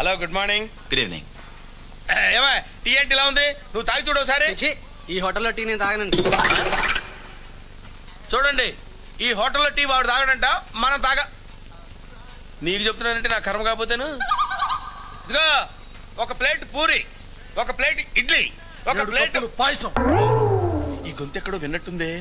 Hello good morning good evening ఏమా టీ ఏంటి ఇలా ఉంది నువ్వు తాగి చూడు ఒకసారి ఛీ, ఈ హోటల్లో టీ నేను తాగనండి చూడండి ఈ హోటల్లో టీ వాడు తాగడంట మనం తాగ నీకు చెప్తున్నానంటే నా కర్మ కాకపోతేను ఇదిగో ఒక ప్లేట్ పూరి ఒక ప్లేట్ ఇడ్లీ ఒక ఏడు ప్లేట్ కప్పులు పాయసం ఈ గొంతు ఎక్కడో విన్నట్టుంది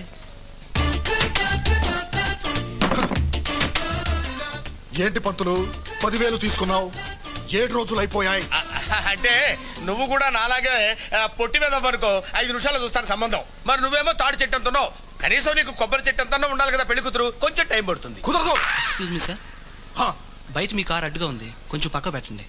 ఏంటి పంతులు పదివేలు తీసుకున్నావు ఏడు రోజులు అయిపోయాయి ఆ, అంటే నువ్వు కూడా నాలాగే ఆ, పొట్టి మీద వరకు ఐదు నిమిషాలు చూస్తాను సంబంధం మరి నువ్వేమో తాడి చెట్టు అంటున్నావు కనీసం నీకు కొబ్బరి చెట్టు అంతా ఉండాలి కదా పెళ్లి కూతురు కొంచెం టైం పడుతుంది కుదరదు ఎక్స్క్యూజ్ మీ సార్ హా, బయట మీ కార్ అడ్డుగా ఉంది కొంచెం పక్క పెట్టండి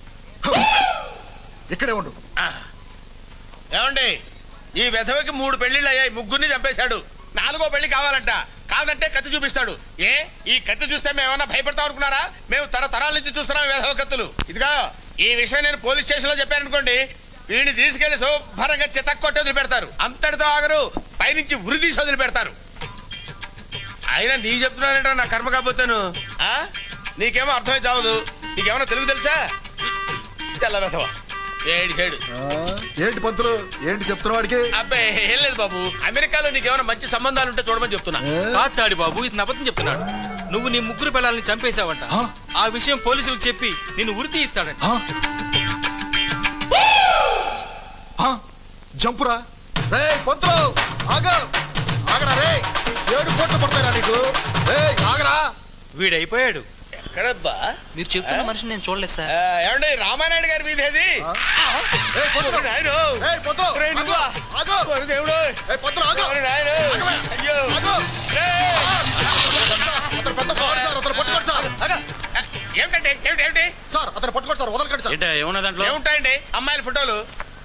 ఇక్కడే ఉండు ఏమండి ఈ వెధవకి మూడు పెళ్లిళ్ళు అయ్యాయి ముగ్గురిని చంపేశాడు నాలుగో పెళ్లి కావాలంట కాదంటే కత్తి చూపిస్తాడు ఏ ఈ కత్తి చూస్తే మేము ఏమన్నా భయపడతాం అనుకున్నారా మేము తరతరాల నుంచి చూస్తున్నాం ఈ వెధవ కత్తులు ఇదిగా ఈ విషయం నేను పోలీస్ స్టేషన్ లో చెప్పాను అనుకోండి వీడిని తీసుకెళ్లి శుభ్రంగా చితక్ కొట్టి వదిలిపెడతారు అంతటితో ఆగరు పైనుంచి ఉరి తీసి వదిలిపెడతారు అయినా నీ చెప్తున్నానంటే నా కర్మ కాకపోతాను ఆ? నీకేమో అర్థమై చావదు నీకేమన్నా తెలుగు తెలుసా తెల్ల వెధవ ఏడు ఏడు ఆ, ఏంటి పంతులు ఏంటి చెప్తున్నావు వాడికి అబ్బాయి ఏం లేదు బాబు అమెరికాలో నీకేమైనా మంచి సంబంధాలు ఉంటే చూడమని చెప్తున్నా ఏ? కాదు తాడి బాబు ఇది అబద్ధం చెప్తున్నాడు నువ్వు నీ ముగ్గురు పిల్లల్ని చంపేశావంట ఆ? ఆ విషయం పోలీసులకు చెప్పి నిన్ను ఉరి తీయిస్తాడంట ఆ? ఆ? జంపురా రే పంతులు ఆగ ఆగరా రే ఏడు కోట్లు పడతాయిరా నీకు రే ఆగరా వీడైపోయాడు ఎక్కడబ్బా మీరు చెప్తున్న మనిషిని నేను చూడలేదు సార్ ఆ, ఏమండి రామానాయుడు గారి వీధి ఏది ఆ? ఏయ్, పంతులు. నాయను. ఏయ్, పంతులు, ఒరేయ్, నువ్వా? ఆగు, ఆగు. ఒరే దేవుడు ఏయ్, పంతులు, ఆగు. ఒరే నాయను. ఆగవే. అయ్యో ఆగు. రేయ్. అతను పెద్ద ఫ్రాడ్ సార్ అతను పట్టుకోండి సార్ ఆ, ఏమిటండి ఏమిటి ఏమిటి సార్ అతను పట్టుకోండి సార్ వదలకండి సార్ ఏంటో ఏమన్నా దాంట్లో ఏముంటాయండి అమ్మాయిల ఫోటోలు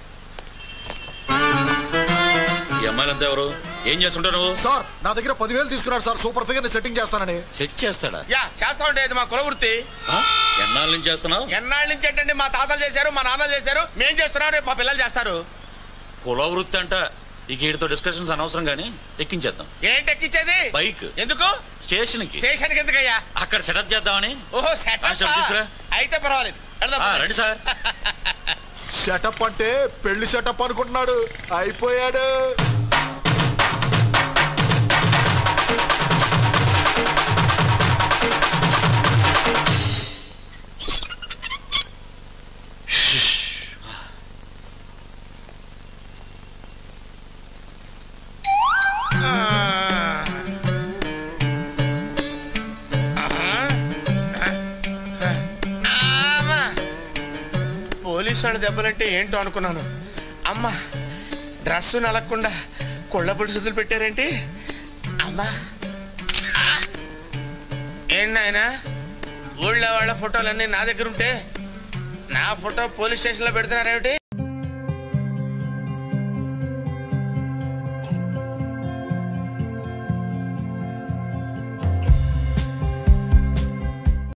ఈ అమ్మాయిలంతా ఎవరు ఏం చేస్తుంటావు నువ్వు సార్ నా దగ్గర పదివేలు తీసుకున్నాడు సార్ సూపర్ ఫిగర్ ని సెట్టింగ్ చేస్తానని సెట్ చేస్తాడా యా చేస్తా ఉంటే ఇది మా కుల వృత్తి ఆ? ఎన్నాళ్ళ నుంచి చేస్తున్నావు ఎన్నాళ్ళ నుంచి ఏంటండి మా తాతలు చేశారు మా నాన్నలు చేశారు మేం చేస్తున్నాం రేపు మా పిల్లలు చేస్తారు కుల వృత్తి అంట ఇక వీడితో డిస్కషన్స్ అనవసరం కానీ ఎక్కించేద్దాం ఏంటి ఎక్కించేది బైక్ ఎందుకు స్టేషన్ కి స్టేషన్కి ఎందుకయ్యా అక్కడ సెటప్ చేద్దామని ఓహో ఆ, చెప్పు సెటప్ తీసుకురా. అయితే పర్వాలేదు వెళ్దాం. ఆ, రండి సార్ సెటప్ అంటే పెళ్లి సెటప్ అనుకుంటున్నాడు అయిపోయాడు అమ్మా. పోలీసు వాడి దెబ్బలంటే ఏంటో అనుకున్నాను అమ్మ డ్రెస్సు నలగకుండా కొళ్ళపొడి సుదులు పెట్టారేంటి అమ్మా ఆ. ఏంటి నాయనా ఊళ్ళో వాళ్ళ ఫోటోలన్నీ నా దగ్గర ఉంటే నా ఫోటో పోలీస్ స్టేషన్లో పెడుతున్నారేమిటి